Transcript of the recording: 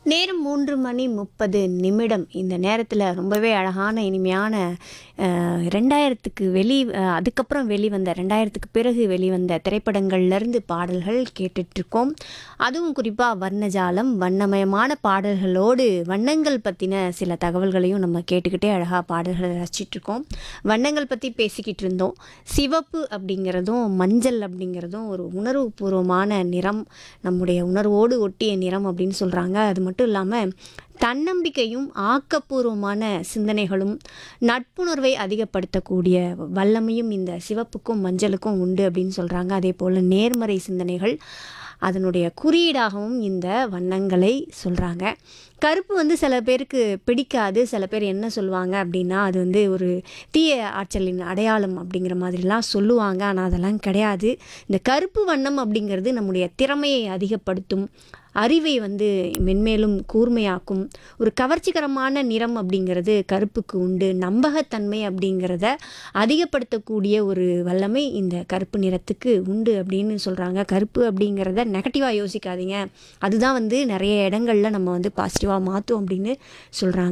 நேரம் மூன்று மணி முப்பது நிமிடம் இந்த நேரத்தில் ரொம்பவே அழகான இனிமையான அஹ், ரெண்டாயிரத்துக்கு வெளி அஹ், அதுக்கப்புறம் வெளிவந்த ரெண்டாயிரத்துக்கு பிறகு வெளிவந்த திரைப்படங்கள்லேருந்து பாடல்கள் கேட்டுட்ருக்கோம் அதுவும் குறிப்பாக வர்ணஜாலம் வண்ணமயமான பாடல்களோடு வண்ணங்கள் பற்றின சில தகவல்களையும் நம்ம கேட்டுக்கிட்டே அழகாக பாடல்களை ரசிச்சிட்ருக்கோம் வண்ணங்கள் பற்றி பேசிக்கிட்டு இருந்தோம் சிவப்பு அப்படிங்கிறதும் மஞ்சள் அப்படிங்கிறதும் ஒரு உணர்வுபூர்வமான நிறம் நம்முடைய உணர்வோடு ஒட்டிய நிறம் அப்படின்னு சொல்கிறாங்க அது மட்டும் இல்லாமல் தன்னம்பிக்கையும் ஆக்கப்பூர்வமான சிந்தனைகளும் நட்புணர்வை அதிகப்படுத்தக்கூடிய வல்லமையும் இந்த சிவப்புக்கும் மஞ்சளுக்கும் உண்டு அப்படின்னு சொல்கிறாங்க அதே போல் நேர்மறை சிந்தனைகள் அதனுடைய குறியீடாகவும் இந்த வண்ணங்களை சொல்கிறாங்க கருப்பு வந்து சில பேருக்கு பிடிக்காது சில பேர் என்ன சொல்லுவாங்க அப்படின்னா அது வந்து ஒரு தீய ஆற்றலின் அடையாளம் அப்படிங்கிற மாதிரிலாம் சொல்லுவாங்க ஆனால் அதெல்லாம் கிடையாது இந்த கருப்பு வண்ணம் அப்படிங்கிறது நம்முடைய திறமையை அதிகப்படுத்தும் அறிவை வந்து மென்மேலும் கூர்மையாக்கும் ஒரு கவர்ச்சிகரமான நிறம் அப்படிங்கிறது கருப்புக்கு உண்டு நம்பகத்தன்மை அப்படிங்கிறத அதிகப்படுத்தக்கூடிய ஒரு வல்லமை இந்த கருப்பு நிறத்துக்கு உண்டு அப்படின்னு சொல்கிறாங்க கருப்பு அப்படிங்கிறத நெகட்டிவாக யோசிக்காதீங்க அதுதான் வந்து நிறைய இடங்கள்ல நம்ம வந்து பாசிட்டிவாக மாற்றும் அப்படின்னு சொல்கிறாங்க